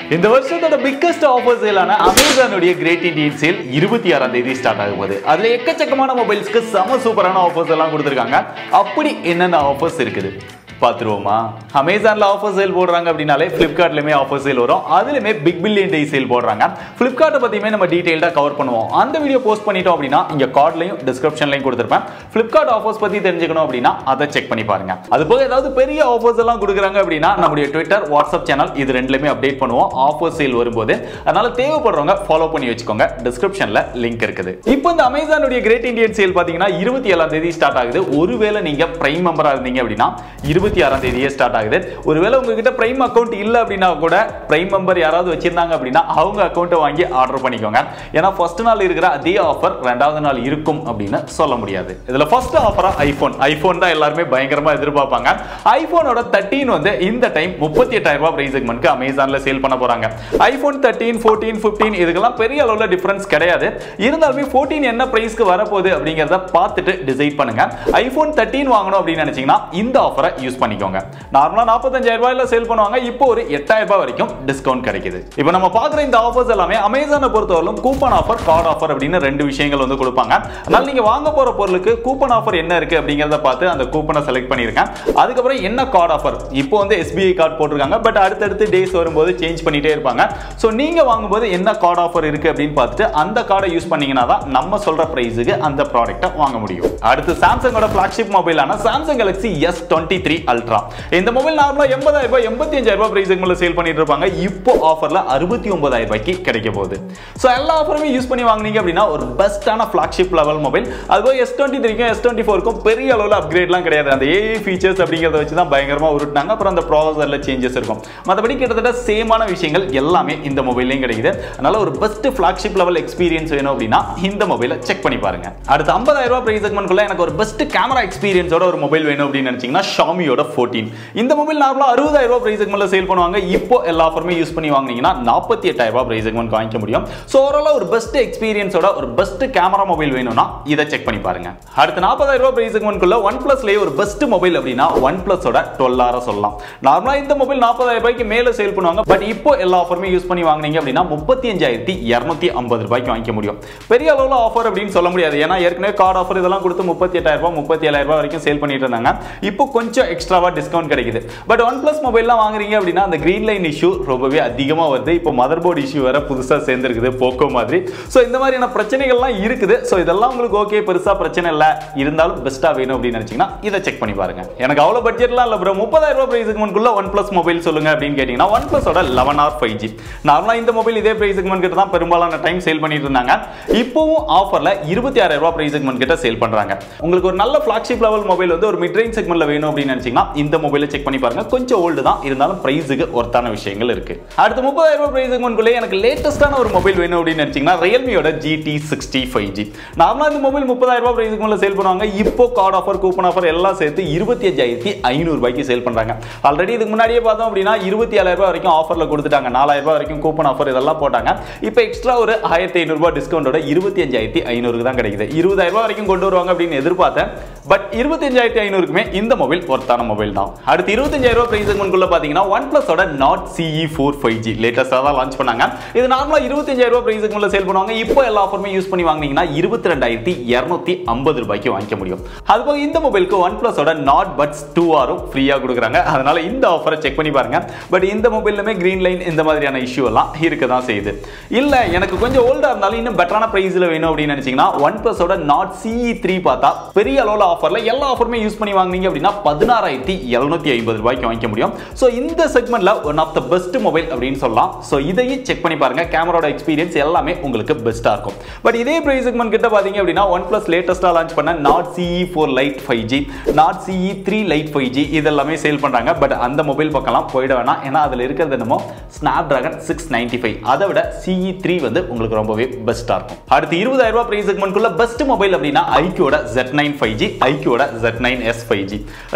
இந்த வருஷத்தோட biggest offer சேலான அமேசானுடைய கிரேட் இண்டியன் சேல் இருபத்தி ஆறாம் தேதி ஸ்டார்ட் ஆக போகுது அதுல எக்கச்சக்கமான மொபைல்ஸ்க்கு செம சூப்பரான ஆஃபர்ஸ் எல்லாம் கொடுத்துருக்காங்க அப்படி என்னென்ன ஆஃபர்ஸ் இருக்குது பார்த்துருவோமா அமேசானில் ஆஃபர் சேல் போடுறாங்க அப்படின்னாலே ஃப்ளிப்கார்ட்லையுமே ஆஃபர் சேல் வரும் அதுலையுமே பிக் பில்லியன் டே சேல் போடுறாங்க ஃப்ளிப்கார்ட்டை பற்றியுமே நம்ம டீட்டெயில்டாக கவர் பண்ணுவோம் அந்த வீடியோ போஸ்ட் பண்ணிட்டோம் அப்படின்னா இங்கே கார்ட்லையும் டிஸ்கிரிப்ஷன்லையும் கொடுத்துருப்பேன் ஃப்ளிப்கார்ட் ஆஃபர்ஸ் பற்றி தெரிஞ்சுக்கணும் அப்படின்னா அதை செக் பண்ணி பாருங்க அது போக ஏதாவது பெரிய ஆஃபர்ஸ் எல்லாம் கொடுக்குறாங்க அப்படின்னா நம்முடைய ட்விட்டர் வாட்ஸ்அப் சேனல் இது ரெண்டுலையுமே அப்டேட் பண்ணுவோம் ஆஃபர் சேல் வரும்போது அதனால தேவைப்படுறவங்க ஃபாலோ பண்ணி வச்சுக்கோங்க டிஸ்கிரிப்ஷனில் லிங்க் இருக்குது இப்போ இந்த அமேசானுடைய கிரேட் இந்தியன் சேல் பார்த்தீங்கன்னா இருபத்தி ஏழாம் தேதி ஸ்டார்ட் ஆகுது ஒருவேளை நீங்க பிரைம் மெம்பரா இருந்தீங்க அப்படின்னா இருபத்தி ஆறாம் தேதியே ஸ்டார்ட் ஆகுது ஒருவேளை உங்ககிட்ட பிரைம் அக்கௌண்ட் இல்ல அப்படின்னா கூட பிரைம் மெம்பர் யாராவது வச்சிருந்தாங்க அப்படின்னா அவங்க அக்கௌண்ட்டை வாங்கி ஆர்டர் பண்ணிக்கோங்க ஏன்னா ஃபர்ஸ்ட் நாள் இருக்கிற அதே ஆஃபர் ரெண்டாவது நாள் இருக்கும் அப்படின்னு சொல்ல முடியாது இதுல ஃபர்ஸ்ட் ஆஃபரா ஐபோன் ஐபோன் தான் எல்லாருமே பயங்கரமா எதிர்பார்ப்பாங்க ஐபோனோட தேர்ட்டீன் வந்து இந்த டைம் முப்பத்தி எட்டாயிரம் ரூபாய் பிரைஸ் செக்மெண்ட்க்கு அமேசான்ல சேல் பண்ண போறாங்க ஐபோன் தேர்ட்டீன் ஃபோர்டீன் ஃபிஃப்டீன் இதுக்கெல்லாம் பெரிய அளவுல டிஃபரன்ஸ் கிடையாது இருந்தாலுமே ஃபோர்டீன் என்ன பிரைஸ்க்கு வரப்போகுது அப்படிங்கிறத பார்த்துட்டு டிசைட் பண்ணுங்க ஐபோன் தேர்ட்டீன் வாங்கணும் அப்படின்னு நினைச்சீங்கன்னா இந்த ஆஃபரை யூஸ் பண்ணிக்கோங்க நார்மலா நாற்பத்தஞ்சாயிரம் ரூபாயில சேல் பண்ணுவாங்க இப்போ ஒரு எட்டாயிரம் ரூபாய் வரைக்கும் டிஸ்கவுண்ட் கிடைக்குது இப்போ நம்ம பார்க்குற இந்த ஆஃபர்ஸ் எல்லாமே அமேசானை பொறுத்தவரைக்கும் கூப்பன் ஆஃபர் கார்டு ஆஃபர் அப்படின்னு ரெண்டு விஷயங்கள் வந்து கொடுப்பாங்க அதனால நீங்க வாங்க போற பொருளுக்கு கூப்பன் ஆஃபர் என்ன இருக்கு அப்படிங்கிறத பார்த்து அந்த கூப்பனை செலக்ட் பண்ணியிருக்கேன் அதுக்கப்புறம் என்ன கார்டு ஆஃபர் இப்போ வந்து எஸ்பிஐ கார்டு போட்டிருக்காங்க பட் அடுத்தடுத்து டேஸ் வரும்போது சேஞ்ச் பண்ணிட்டே இருப்பாங்க ஸோ நீங்க வாங்கும்போது என்ன கார்டு ஆஃபர் இருக்கு அப்படின்னு பார்த்துட்டு அந்த கார்டை யூஸ் பண்ணீங்கன்னா தான் நம்ம சொல்ற பிரைஸுக்கு அந்த ப்ராடக்ட்டை வாங்க முடியும் அடுத்து சாம்சங்கோட ஃபிளாக்ஷிப் மொபைலான Samsung Galaxy S twenty three ultra இந்த மொபைல் நார்மலா எண்பதாயிரம் ரூபாய் எண்பத்தி அஞ்சாயிரம் ரூபாய் பிரைஸ் மேல சேல் பண்ணிட்டு இருப்பாங்க இப்போ ஆஃபர்ல அறுபத்தி ஒன்பதாயிரம் ரூபாய்க்கு கிடைக்க போகுது ஸோ எல்லா ஆஃபருமே யூஸ் பண்ணி வாங்குனீங்க அப்படின்னா ஒரு பெஸ்ட்டான ஃபிளாக்ஷிப் லெவல் மொபைல் அதுபோல் எஸ் டுவெண்ட்டி த்ரீக்கும் எஸ் டுவெண்ட்டி ஃபோருக்கும் பெரிய அளவில் அப்கிரேட்லாம் கிடையாது அந்த ஏஐ ஃபீச்சர்ஸ் அப்படிங்கிறத வச்சு தான் பயங்கரமாக உருட்டாங்க அப்புறம் அந்த ப்ராசஸரில் சேஞ்சஸ் இருக்கும் மற்றபடி கிட்டத்தட்ட சேமான விஷயங்கள் எல்லாமே இந்த மொபைல்லையும் கிடைக்குது அதனால ஒரு பெஸ்ட் ஃபிளாக்ஷிப் லெவல் எக்ஸ்பீரியன்ஸ் வேணும் அப்படின்னா இந்த மொபைலை செக் பண்ணி பாருங்க அடுத்து ஐம்பதாயிரம் ரூபாய் பிரைஸ் செக்மெண்ட்குள்ள எனக்கு ஒரு பெஸ்ட் கேமரா எக்ஸ்பீரியன்ஸோட ஒரு மொபைல் வேணும் அப்படின்னு நினைச்சீங்கன்னா ஷாமியோட ஃபோர்டீன் இந்த மொபைல் நார்மலாக அறுபதாயிரம் ரூபாய் பிரைஸ் செக்மெண்ட்ல சேல் பண்ணுவாங்க இப்போ எல்லா ஆஃபருமே யூஸ் பண்ணி வாங்குனீங்கன்னா நாற்பத்தி எட்டாயிரம் ரூபாய் பிரைஸ் செக்மெண்ட் வாங்கிக்க முடியும் ஸோ ஓவராலாக ஒரு பெஸ்ட் எக்ஸ்பீரியன்ஸோட ஒரு பெஸ்ட் கேமரா மொபைல் வேணும்னா இதை செக் பண்ணி பாருங்க அடுத்து நாற்பதாயிரம் ரூபாய் பிரைஸ் செக்மெண்ட்குள்ள ஒன் பிளஸ்லேயே ஒரு பெஸ்ட் மொபைல் அப்படின்னா ஒன் பிளஸோட டுவெல் ஆர சொல்லலாம் நார்மலாக இந்த மொபைல் நாற்பதாயிரம் ரூபாய்க்கு மேலே சேல் பண்ணுவாங்க பட் இப்போ எல்லா ஆஃபருமே யூஸ் பண்ணி வாங்குனீங்க அப்படின்னா முப்பத்தி அஞ்சாயிரத்தி இரநூத்தி ஐம்பது ரூபாய்க்கு வாங்கிக்க முடியும் பெரிய அளவில் ஆஃபர் அப்படின்னு சொல்ல முடியாது ஏன்னா ஏற்கனவே கார்டு ஆஃபர் இதெல்லாம் கொடுத்து முப்பத்தி எட்டாயிரம் ரூபாய் முப்பத்தி ஏழாயிரம் ரூபாய் வரைக்கும் சேல் பண்ணிட்டு இருந்தாங்க இப்போ கொஞ்சம் எக்ஸ்ட்ராவா டிஸ்கவுண்ட் கிடைக்குது பட் ஒன் பிளஸ் மொபைல்லாம் வாங்குறீங்க அப்படின்னா அந்த கிரீன் லைன் இஷ்யூ ரொம்பவே அதிகமாக வருது இப்போ மதர் போர்டு இஷ்யூ வேற புதுசாக சேர்ந்துருக்குது போக்கோ மாதிரி ஸோ இந்த மாதிரியான பிரச்சனைகள்லாம் இருக்குது ஸோ இதெல்லாம் உங்களுக்கு ஓகே பெருசாக பிரச்சனை இல்லை இருந்தாலும் பெஸ்ட்டாக வேணும் அப்படின்னு நினச்சிங்கன்னா இதை செக் பண்ணி பாருங்க எனக்கு அவ்வளோ பட்ஜெட்லாம் இல்லை ப்ரோ முப்பதாயிரம் ரூபாய் பிரைஸுக்கு முன்குள்ள ஒன் பிளஸ் மொபைல் சொல்லுங்க அப்படின்னு கேட்டிங்கன்னா ஒன் பிளஸோட லெவன் ஆர் ஃபைவ் ஜி நார்மலாக இந்த மொபைல் இதே பிரைஸுக்கு முன் கிட்ட தான் பெரும்பாலான டைம் சேல் பண்ணிட்டு இருந்தாங்க இப்போவும் ஆஃபரில் இருபத்தி ஆறாயிரம் ரூபாய் பிரைஸுக்கு முன் கிட்ட சேல் பண்ணுறாங்க உங்களுக்கு ஒரு நல்ல ஃபிளாக்ஷிப் லெவல் மொபைல் வந்து ஒரு மிட் ரேஞ்ச் செக்மெண்ட்ல வேணும் அப்படின்னு நினைச்சீங்கன்னா இந்த மொபைலை செக் பண்ணி பாருங்க கொஞ்சம் ஓல்டு தான் இருந்தாலும் பிரைஸுக்கு ஒர்த்தான விஷயங்கள் இருக்கு அடுத்து முப்பதாயிரம் ரூபாய் பிரைஸ் செக்மெண்ட்குள்ளே எனக்கு லேட்டஸ்டான ஒரு மொபைல் வேணும் அப்படின்னு நினைச்சீங்கன்னா ரியல்மியோட ஜிடி சிக்ஸ்டி ஃபைவ் ஜி நார்மலாக இந்த மொபைல் முப்பதாயிரம் ரூபாய் பிரைஸுக்கு மேலே சேல் பண்ணுவாங்க இப்போ கார்டு ஆஃபர் கூப்பன் ஆஃபர் எல்லாம் சேர்த்து இருபத்தி அஞ்சாயிரத்தி ஐநூறு ரூபாய்க்கு சேல் பண்றாங்க ஆல்ரெடி இதுக்கு முன்னாடியே பார்த்தோம் அப்படின்னா இருபத்தி ஏழாயிரம் ரூபாய் வரைக்கும் ஆஃபர்ல கொடுத்துட்டாங்க நாலாயிரம் ரூபாய் வரைக்கும் கூப்பன் ஆஃபர் இதெல்லாம் போட்டாங்க இப்போ எக்ஸ்ட்ரா ஒரு ஆயிரத்தி ஐநூறு ரூபாய் டிஸ்கவுண்டோட இருபத்தி அஞ்சாயிரத்தி ஐநூறுக்கு தான் கிடைக்குது இருபதாயிரம் ரூபாய் வரைக்கும் கொண்டு வருவாங்க அப்படின்னு எதிர்பார்த்தேன் பட் இருபத்தி அஞ்சாயிரத்தி ஐநூறுக்குமே இந்த மொபைல் ஒர்த்தான மொபைல் தான் அடுத்து இருபத்தஞ்சாயிரம் ரூபாய் பிரைஸ் செக்மெண்ட்குள்ள பார்த்தீங்கன்னா ஒன் பிளஸோட Nord CE four five G லேட்டஸ்டாக தான் லான்ச் பண்ணாங்க இது நார்மலாக இருபத்தஞ்சாயிரம் ரூபாய் பிரைஸ் செக்மெண்ட்ல சேல் பண்ணுவாங்க இப்போ எல்லா ஆஃபருமே யூஸ் பண்ணி வாங்கினீங்கன்னா இருபத்தி ரெண்டாயிரத்தி இரநூத்தி ஐம்பது ரூபாய்க்கு வாங்கிக்க முடியும் அதுபோக இந்த மொபைலுக்கு ஒன் பிளஸோட நாட் பட்ஸ் டூ ஆரும் ஃப்ரீயாக கொடுக்குறாங்க அதனால இந்த ஆஃபரை செக் பண்ணி பாருங்க பட் இந்த மொபைலுமே கிரீன் லைன் இந்த மாதிரியான இஷ்யூ எல்லாம் இருக்க தான் செய்யுது இல்ல எனக்கு கொஞ்சம் ஓல்டா இருந்தாலும் இன்னும் பெட்டரான பிரைஸ்ல வேணும் அப்படின்னு நினைச்சீங்கன்னா ஒன் பிளஸோட நாட் சிஇ த்ரீ பார்த்தா பெரிய அளவில் ஆஃபர்ல எல்லா ஆஃபருமே யூஸ் பண்ணி வாங்குனீங்க அப்படின்னா பதினாறாயிரத்தி எழுநூத்தி ஐம்பது ரூபாய்க்கு வாங்கிக்க முடியும் ஸோ இந்த செக்மெண்ட்ல one of the best mobile அப்படின்னு சொல்லலாம் ஸோ இதையும் செக் பண்ணி பாருங்க கேமராட எக்ஸ்பீரியன்ஸ் எல்லாமே உங்களுக்கு பெஸ்ட்டாக இருக்கும் பட் இதே பிரைஸ் செக்மெண்ட் கிட்ட பார்த்தீங்க அப்படின்னா ஒன் பிளஸ் லேட்டஸ்ட்டாக லான்ச் பண்ண Nord CE four lite five G Nord CE three lite five G இதெல்லாமே சேல் பண்ணுறாங்க பட் அந்த மொபைல் பக்கம்லாம் போயிட வேணாம் ஏன்னா அதில் இருக்கிறது என்னமோ Snapdragon six ninety five அதை விட சிஇ த்ரீ வந்து உங்களுக்கு ரொம்பவே பெஸ்ட்டாக இருக்கும் அடுத்து இருபதாயிரம் ரூபாய் பிரைஸ் செக்மெண்ட்குள்ள பெஸ்ட் மொபைல் அப்படின்னா ஐக்கியோட ஜெட் நைன் ஃபைவ் ஜி ஐக்கியோட Z nine S five G ரெண்டுக்கும்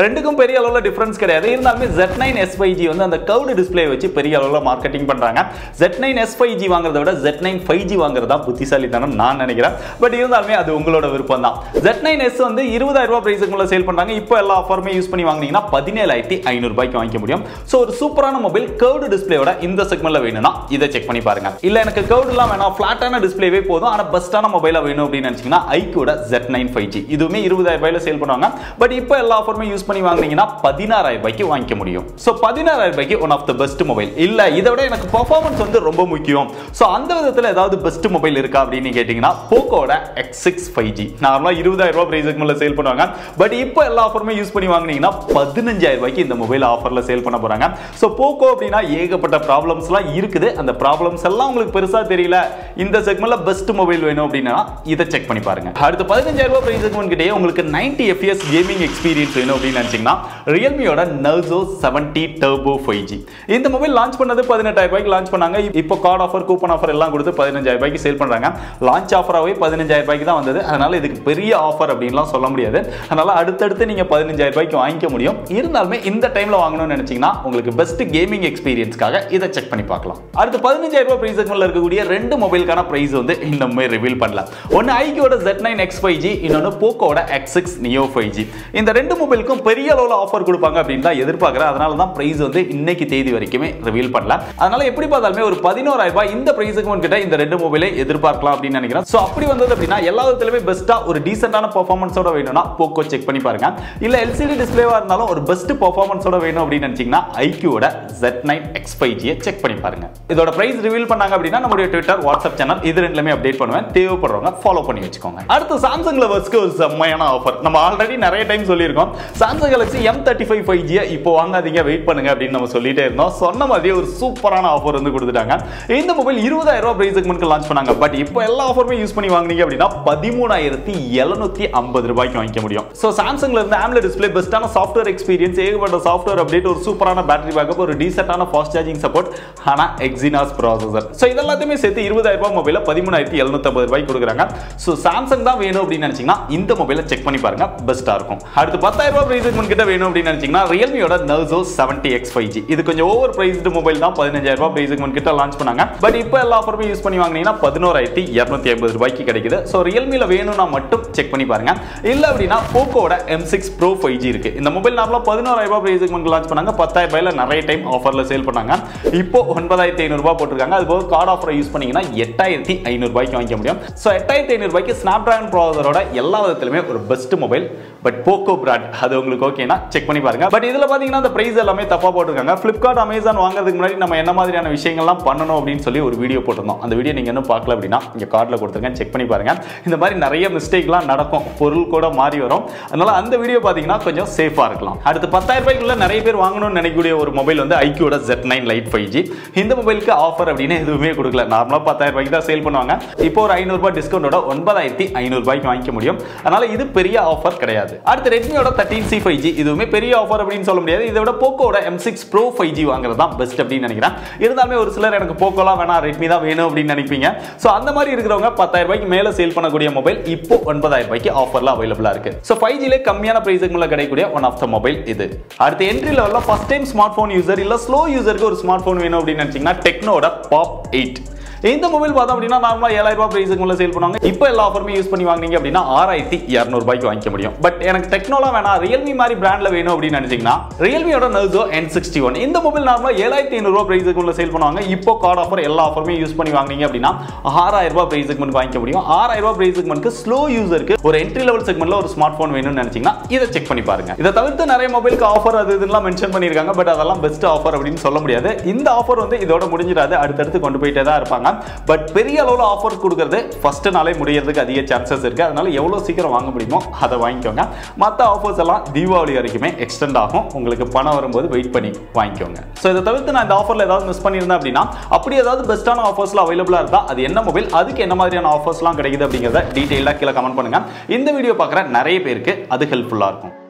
பெரிய அளவில் டிஃபரன்ஸ் கிடையாது இருந்தாலுமே Z nine S five G வந்து அந்த கவுடு டிஸ்பிளே வச்சு பெரிய அளவில் மார்க்கெட்டிங் பண்றாங்க Z nine S five G வாங்குறத விட ஜெட் நைன் ஃபைவ் ஜி வாங்குறதா புத்திசாலித்தனம் நான் நினைக்கிறேன் பட் இருந்தாலுமே அது உங்களோட விருப்பம் தான் ஜெட் நைன் எஸ் வந்து இருபதாயிரம் ரூபாய் பிரைஸுக்குள்ள சேல் பண்றாங்க இப்போ எல்லா ஆஃபருமே யூஸ் பண்ணி வாங்குனீங்கன்னா பதினேழாயிரத்தி ஐநூறு ரூபாய்க்கு வாங்கிக்க முடியும் ஸோ ஒரு சூப்பரான மொபைல் கர்வ்டு டிஸ்பிளேயோட இந்த செக்மெண்ட்ல வேணும்னா இதை செக் பண்ணி பாருங்க இல்ல எனக்கு கர்வ்டுலாம் வேணாம் ஃபிளாட்டான டிஸ்பிளேவே போதும் ஆனா பெஸ்ட்டான மொபைலா வேணும் அப்படின்னு நினைச்சீங்கன்னா ஐக்கியோட ஜெட் நைன் ஃபைவ் ஜி இதுவுமே இருபதாயிரம் ரூபாயில சேல் பண்ணுவாங்க பட் இப்போ எல்லா ஆஃபருமே யூஸ் பண்ணி வாங்குனீங்கன்னா பதினாறாயிரம் ரூபாய்க்கு வாங்கிக்க முடியும் ஸோ பதினாறாயிரம் ரூபாய்க்கு one of the best mobile இல்ல இதை விட எனக்கு பர்ஃபார்மன்ஸ் வந்து ரொம்ப முக்கியம் ஸோ அந்த விதத்தில் ஏதாவது பெஸ்ட் மொபைல் இருக்கா அப்படின்னு கேட்டிங்கன்னா போக்கோட எக்ஸ் சிக்ஸ் ஃபைவ் ஜி நார்மலாக இருபதாயிரம் ரூபாய் பிரைஸுக்கு மேலே சேல் பண்ணுவாங்க பட் இப்போ எல்லா ஆஃபருமே யூஸ் பண்ணி வாங்குனீங்கன்னா பதினஞ்சாயிரம் ரூபாய்க்கு இந்த மொபைல் ஆஃபரில் சேல் பண்ண போகிறாங்க ஸோ போக்கோ அப்படின்னா ஏகப்பட்ட ப்ராப்ளம்ஸ்லாம் இருக்குது அந்த ப்ராப்ளம்ஸ் எல்லாம் உங்களுக்கு பெருசாக தெரியல இந்த செக்மெண்ட்ல பெஸ்ட் மொபைல் வேணும் அப்படின்னா இதை செக் பண்ணி பாருங்க அடுத்து பதினஞ்சாயிரம் ரூபாய் பிரைஸ் செக்மெண்ட் உங்களுக்கு நைன்டி எஃப்எஸ் கேமிங் எக்ஸ்பீரியன்ஸ் வேணும் அப்படின்னு நினைச்சீங்கன்னா ரியல்மியோட Narzo seventy turbo five G இந்த மொபைல் லான்ச் பண்ணது பதினெட்டாயிரம் ரூபாய்க்கு லான்ச் பண்ணாங்க இப்போ கார்டு ஆஃபர் கூப்பன் ஆஃபர் எல்லாம் கொடுத்து பதினஞ்சாயிரம் ரூபாய்க்கு சேல் பண்றாங்க லான்ச் ஆஃபராகவே பதினஞ்சாயிரம் ரூபாய்க்கு தான் வந்தது அதனால இதுக்கு பெரிய ஆஃபர் அப்படின்லாம் சொல்ல முடியாது அதனால அடுத்தடுத்து நீங்க பதினஞ்சாயிரம் ரூபாய்க்கு வாங்கிக்க முடியும் இருந்தாலுமே இந்த டைம்ல வாங்கணும்னு நினைச்சீங்கன்னா உங்களுக்கு பெஸ்ட் கேமிங் எக்ஸ்பீரியன்ஸ்க்காக இதை செக் பண்ணி பார்க்கலாம் அடுத்து பதினஞ்சாயிரம் ரூபாய் பிரைஸ் செக்மெண்ட்ல இருக்கக்கூடிய ரெண்டு மொபைலுக்கான பிரைஸ் வந்து இந்த மாதிரி ரிவீல் பண்ணலாம் ஒன்னு ஐக்கியோட Z nine X five G இன்னொன்று போக்கோட X six neo five G இந்த ரெண்டு மொபைலுக்கும் பெரிய அளவில் ஆஃபர் கொடுப்பாங்க அப்படின்னு தான் எதிர்பார்க்குறேன் அதனால தான் பிரைஸ் வந்து இன்னைக்கு தேதி வரைக்குமே ரிவீல் பண்ணல அதனால எப்படி பார்த்தாலுமே ஒரு பதினோராயிரம் ரூபாய் இந்த பிரைஸுக்கு கிட்ட இந்த ரெண்டு மொபைலை எதிர்பார்க்கலாம் அப்படின்னு நினைக்கிறேன் ஸோ அப்படி வந்தது அப்படின்னா எல்லா விதத்திலுமே பெஸ்ட்டா ஒரு டீசென்டான பர்ஃபார்மன்ஸோட வேணும்னா போக்கோ செக் பண்ணி பாருங்க இல்ல எல்சிடி டிஸ்பிளேவா இருந்தாலும் ஒரு பெஸ்ட் பர்ஃபார்மன்ஸோட வேணும் அப்படின்னு நினைச்சீங்கன்னா ஐக்கியோட ஜெட் நைன் எக்ஸ் ஃபைவ் ஜியை செக் பண்ணி பாருங்க இதோட பிரைஸ் ரிவீல் பண்ணாங்க அப்படின்னா நம்மளுடைய ட்விட்டர் வாட்ஸ்அப் சேனல் இது ரெண்டுலயுமே அப்டேட் பண்ணுவேன் தேவைப்படுறவங்க ஃபாலோ பண்ணி வச்சுக்கோங்க அடுத்து சாம்சங் லவர்ஸ்க்கு ஒரு செம்மையான ஆஃபர் நம்ம ஆல்ரெடி நிறைய டைம் சொல்லியிருக்கோம் Samsung Galaxy M thirty five five ஜியை இப்போ வாங்காதீங்க வெயிட் பண்ணுங்க அப்படின்னு நம்ம சொல்லிட்டே இருந்தோம் சொன்ன மாதிரியே ஒரு சூப்பரான ஆஃபர் வந்து கொடுத்துட்டாங்க இந்த மொபைல் இருபதாயிரம் ரூபாய் பிரைஸ் செக்மெண்ட்க்கு லான்ச் பண்ணாங்க பட் இப்போ எல்லா ஆஃபருமே யூஸ் பண்ணி வாங்குனீங்க அப்படின்னா பதிமூணாயிரத்தி எழுநூத்தி ஐம்பது ரூபாய்க்கு வாங்கிக்க முடியும் ஸோ சாம்சங்ல இருந்து ஆம்ல டிஸ்பிளே பெஸ்ட்டான சாஃப்ட்வேர் எக்ஸ்பீரியன்ஸ் ஏகப்பட்ட சாஃப்ட்வேர் அப்டேட் ஒரு சூப்பரான பேட்டரி பேக்கப் ஒரு டீசென்டான ஃபாஸ்ட் சார்ஜிங் சப்போர்ட் ஆனா எக்ஸினாஸ் ப்ராசஸர் ஸோ இதெல்லாத்தையுமே சேர்த்து இருபதாயிரம் ரூபாய் மொபைல பதிமூணாயிரத்தி எழுநூத்தி ஐம்பது ரூபாய்க்கு கொடுக்குறாங்க ஸோ சாம்சங் தான் வேணும் அப்படின்னு நினைச்சீங்கன்னா இந்த மொபைலை செக் பண்ணி பாருங்க பெஸ்ட்டாக இருக்கும் அடுத்து பத்தாயிரம் ரூபாய் பிரைஸ் கிட்ட வேணும் அப்படின்னு நினைச்சீங்கன்னா ரியல்மியோட Narzo seventy X five G இது கொஞ்சம் ஓவர் பிரைஸ்டு மொபைல் தான் பதினஞ்சாயிரம் ரூபாய் பிரைஸ் கிட்ட லான்ச் பண்ணாங்க பட் இப்போ எல்லா ஆஃபருமே யூஸ் பண்ணி வாங்கினீங்கன்னா பதினோராயிரத்தி இரநூத்தி ஐம்பது ரூபாய்க்கு கிடைக்குது ஸோ ரியல்மியில் வேணும்னா மட்டும் செக் பண்ணி பாருங்க இல்லை அப்படின்னா போக்கோட M six pro five G இருக்கு இந்த மொபைல் நார்மலாக பதினோராயிரம் ரூபாய் பிரைஸ் லான்ச் பண்ணாங்க பத்தாயிரம் ரூபாயில நிறைய டைம் ஆஃபரில் சேல் பண்ணாங்க இப்போ ஒன்பதாயிரத்தி ஐநூறுரூபா போட்டிருக்காங்க அது போக கார்டு ஆஃபரை யூஸ் பண்ணீங்கன்னா எட்டாயிரத்தி ஐநூறுபாய்க்கு வாங்கிக்க முடியும் ஸோ எட்டாயிரத்தி ஐநூறுபாய்க்கு ஸ்னாப் ட்ராகன் ப்ராசரோட எல்லா விதத்திலுமே ஒரு best mobile but Poco brand அது உங்களுக்கு ஓகேனா செக் பண்ணி பாருங்க பட் இதில் பார்த்தீங்கன்னா அந்த பிரைஸ் எல்லாமே தப்பா போட்டிருக்காங்க ஃப்ளிப்கார்ட் அமேசான் வாங்குறதுக்கு முன்னாடி நம்ம என்ன மாதிரியான விஷயங்கள்லாம் பண்ணணும் அப்படின்னு சொல்லி ஒரு வீடியோ போட்டிருந்தோம் அந்த வீடியோ நீங்க இன்னும் பார்க்கல அப்படின்னா இங்க கார்டில் கொடுத்துருக்கேன் செக் பண்ணி பாருங்க இந்த மாதிரி நிறைய மிஸ்டேக்லாம் நடக்கும் பொருள் கூட மாறி வரும் அதனால அந்த வீடியோ பார்த்தீங்கன்னா கொஞ்சம் சேஃபாக இருக்கலாம் அடுத்து பத்தாயிரம் ரூபாய்க்குள்ள நிறைய பேர் வாங்கணும்னு நினைக்கக்கூடிய ஒரு மொபைல் வந்து ஐக்கியோட Z nine lite five G இந்த மொபைலுக்கு ஆஃபர் அப்படின்னு எதுவுமே கொடுக்கல நார்மலாக பத்தாயிரம் ரூபாய்க்கு தான் சேல் பண்ணுவாங்க இப்போ ஒரு ஐநூறுபா டிஸ்கவுண்டோட ஒன்பதாயிரத்தி ஐநூறுபாய்க்கு வாங்கிக்க முடியும் அதனால இது பெரிய ஆஃபர் கிடையாது அடுத்து ரெட்மியோட தேர்ட்டின் சி ஃபைவ் ஜி இதுவுமே பெரிய ஆஃபர் அப்படின்னு சொல்ல முடியாது இதை விட போக்கோட M six pro five G வாங்குறது தான் பெஸ்ட் அப்படின்னு நினைக்கிறேன் இருந்தாலுமே ஒரு சிலர் எனக்கு போக்கோலாம் வேணாம் ரெட்மி தான் வேணும் அப்படின்னு நினைப்பீங்க ஸோ அந்த மாதிரி இருக்கிறவங்க பத்தாயிரம் ரூபாய்க்கு மேலே சேல் பண்ணக்கூடிய மொபைல் இப்போ ஒன்பதாயிரம் ரூபாய்க்கு ஆஃபர்ல அவைலபிளா இருக்கு ஸோ ஃபைவ் ஜிலே கம்மியான பிரைஸுக்கு மேலே கிடைக்கக்கூடிய ஒன் ஆஃப் த மொபைல் இது அடுத்து என்ட்ரி லெவலில் first time smart phone user இல்லை ஸ்லோ யூசருக்கு ஒரு ஸ்மார்ட் ஃபோன் வேணும் அப்படின்னு நினைச்சீங்கன்னா டெக்னோட பாப் எயிட் இந்த மொபைல் பார்த்தோம் அப்படின்னா நார்மலாக ஏழாயிரம் ரூபாய் பிரைஸுக்கு உள்ள சேல் பண்ணுவாங்க இப்போ எல்லா ஆஃபருமே யூஸ் பண்ணி வாங்குனீங்க அப்படின்னா ஆறாயிரத்தி இரநூறுபாய்க்கு வாங்கிக்க முடியும் பட் எனக்கு டெக்னோலாம் வேணாம் ரியல்மி மாதிரி பிராண்ட்ல வேணும் அப்படின்னு நினைச்சீங்கன்னா ரியல்மியோட நர்சோ என் சிக்ஸ்டி ஒன் இந்த மொபைல் நார்மலாக ஏழாயிரத்தி ஐநூறுரூவா பிரைஸுக்கு உள்ள சேல் பண்ணுவாங்க இப்போ கார்டு ஆஃபர் எல்லா ஆஃபருமே யூஸ் பண்ணி வாங்குனீங்க அப்படின்னா ஆறாயிரம் ரூபாய் பிரைஸுக்கு மட்டும் வாங்கிக்க முடியும் ஆறாயிரம் ரூபாய் பிரைஸுக்கு மட்டும் ஸ்லோ யூசருக்கு ஒரு என்ட்ரி லெவல் செக்மெண்ட்ல ஒரு ஸ்மார்ட் ஃபோன் வேணும்னு நினைச்சீங்கன்னா இதை செக் பண்ணி பாருங்க இதை தவிர்த்து நிறைய மொபைலுக்கு ஆஃபர் அது இதெல்லாம் மென்ஷன் பண்ணியிருக்காங்க பட் அதெல்லாம் பெஸ்ட் ஆஃபர் அப்படின்னு சொல்ல முடியாது இந்த ஆஃபர் வந்து இதோட முடிஞ்சிடாது அடுத்தடுத்து கொண்டு போயிட்டே தான் இருப்பாங்க பட் பெரிய அளவில் ஆஃபர் கொடுக்கறது ஃபர்ஸ்ட் நாளே முடியறதுக்கு அதிக சான்சஸ் இருக்கு அதனால எவ்வளோ சீக்கிரம் வாங்க முடியுமோ அதை வாங்கிக்கோங்க மற்ற ஆஃபர்ஸ் எல்லாம் தீபாவளி வரைக்குமே எக்ஸ்டெண்ட் ஆகும் உங்களுக்கு பணம் வரும்போது வெயிட் பண்ணி வாங்கிக்கோங்க ஸோ இதை தவிர்த்து நான் இந்த ஆஃபரில் ஏதாவது மிஸ் பண்ணியிருந்தேன் அப்படின்னா அப்படி ஏதாவது பெஸ்ட்டான ஆஃபர்ஸ்ல அவைலபிளாக இருந்தால் அது என்ன மொபைல் அதுக்கு என்ன மாதிரியான ஆஃபர்ஸ்லாம் கிடைக்குது அப்படிங்கிறத டீட்டெயிலாக கீழே கமெண்ட் பண்ணுங்க இந்த வீடியோ பார்க்குற நிறைய பேருக்கு அது ஹெல்ப்ஃபுல்லாக இருக்கும்